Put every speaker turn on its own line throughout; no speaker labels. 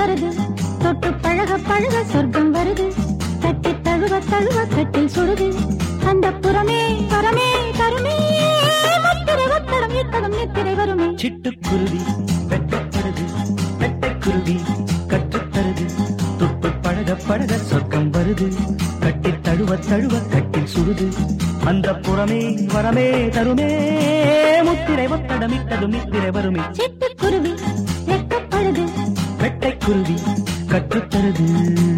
தருது தொட்டு பழக பழக சொர்க்கம் வருது தட்டி தழுவ தழுவ கட்டில் சுடுது அந்த புறமே பரமே தருமே முத்திரை ஒத்தடம் இத்தடம் நித்திரை வருமே
சிட்டுக்குருவி வெட்டப்படுது வெட்டைக்குருவி கற்றுத்தருது தொட்டு பழக பழக சொர்க்கம் வருது கட்டி தழுவ தழுவ கட்டில் சுடுது அந்த புறமே வரமே தருமே முத்திரை ஒத்தடமிட்டது மித்திரை வருமே
சிட்டுக்குருவி வெட்டப்படுது
வெட்டைக்குருவி கற்றுத்தருது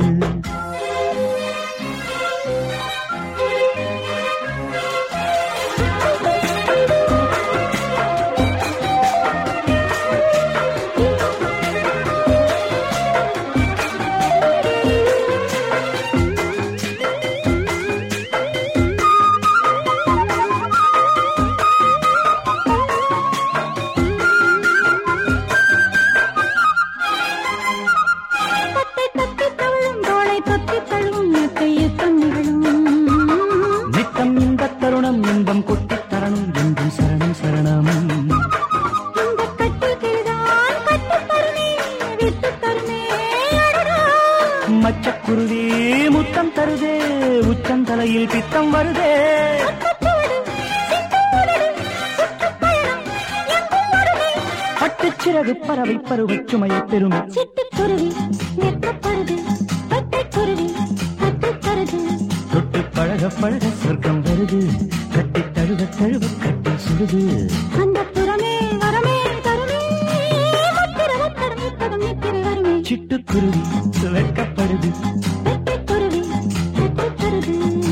தத்தை தத்தி தவழும் தோளை தொத்தி தழுவும் இயற்கை யுத்தம் நிகழும்
நித்தம் இந்த தருணம் இன்பம் கொட்டித் தரணும் என்றும் சரணம் சரணம்
இந்த கட்டில் கிளிதான் கட்டு தருமே விட்டு தருமே அடடா.
மச்சக்குருவி முத்தம் தருதே உச்சந்தலையில் பித்தம் வருதே
பக்கச்சுவடு, சிட்டுமுரடு, சுற்றுப்பயணம் எங்கும் வருமே.
பட்டுச்சிறகு பறவை பருவச் சுமையை பெருமை
சிட்டுக்குருவி வெட்டப்படுது பட்டைக்குருவி கட்டுத் தருது
தொட்டு பழக பழக சொர்க்கம் வருது கட்டி தழுவ தழுவ கட்டி சுடுது
அந்த புறமே வரமே தருமே முத்திர ஒத்தடம் இத்தடம் நித்திரை வருமே
சிட்டுக்குருவி வெட்கப்படுது
பட்டைக்குருவி கட்டுத் தருது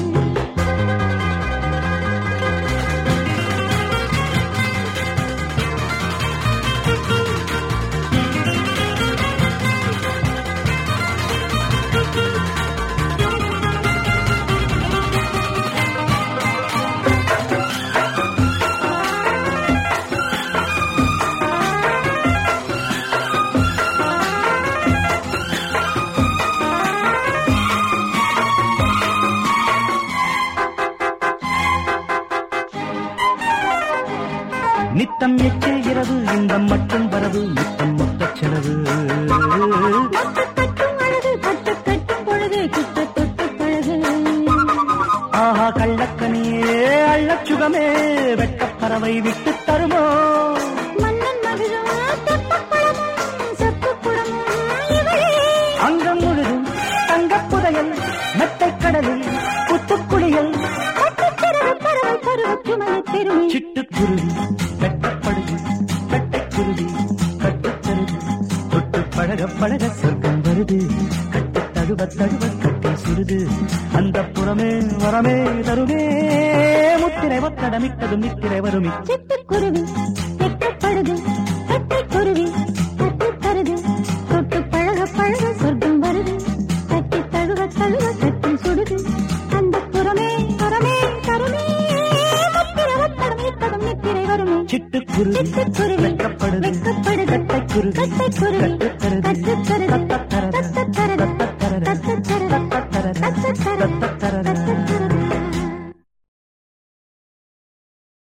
நித்தம் எச்சில் இரவு இன்பம் மட்டும் வரவு நித்தம் மொத்த செலவு
பட்டு கட்டும் அழகு பட்டு கட்டும் பொழுது கிட்ட தொட்டு பழகு
ஆஹா கள்ளக்கனியே அள்ளச் சுகமே வெட்டப் பறவை விட்டு தருமோ
மன்னன் மகிழும் தெப்பக்குளமும் செப்புக்குளமும் இவளே
அங்கம் முழுதும் தங்கப் புதையல் மெத்தைக் கடலில் புத்துக்குளியல்
பட்டுச்சிறகு பறவை பருவச் சுமையை பெருமை
சிட்டுக்குருவி வெட்டப்படுது வெட்டைக்குருவி கட்டுத்தருது தொட்டு பழக பழக சொர்க்கம் வருது கட்டு தழுவ தழுவ கட்டி சுடுது அந்த புறமே வரமே தருமே முத்திரை ஒத்தடமிட்டது மித்திரை வருமி
சிட்டுக்குருவி வெட்டப்படுது பட்டைக்குருவி கட்டுத் தருது தொட்டு பழக பழக சொர்க்கம் வருது தட்டி தழுவ தழுவ கட்டி சுடுது அந்த புறமே புறமே தருமே முத்திர ஒத்தடம் இத்தடம் நித்திரை வருமே
சிட்டுக்குருவி
சிட்டுக்குருவி
வெட்டப்படுது
வெட்டப்படுது
வெட்டைக்குருவி
கட்டைக்குருவி
கட்டுத்தருது
கட்டுத்தருது
தத்தத்தரது
தத்தத்தரது
தத்தத்தரது
தத்தத்தரது
தத்தத்தரது
தத்தத்தரது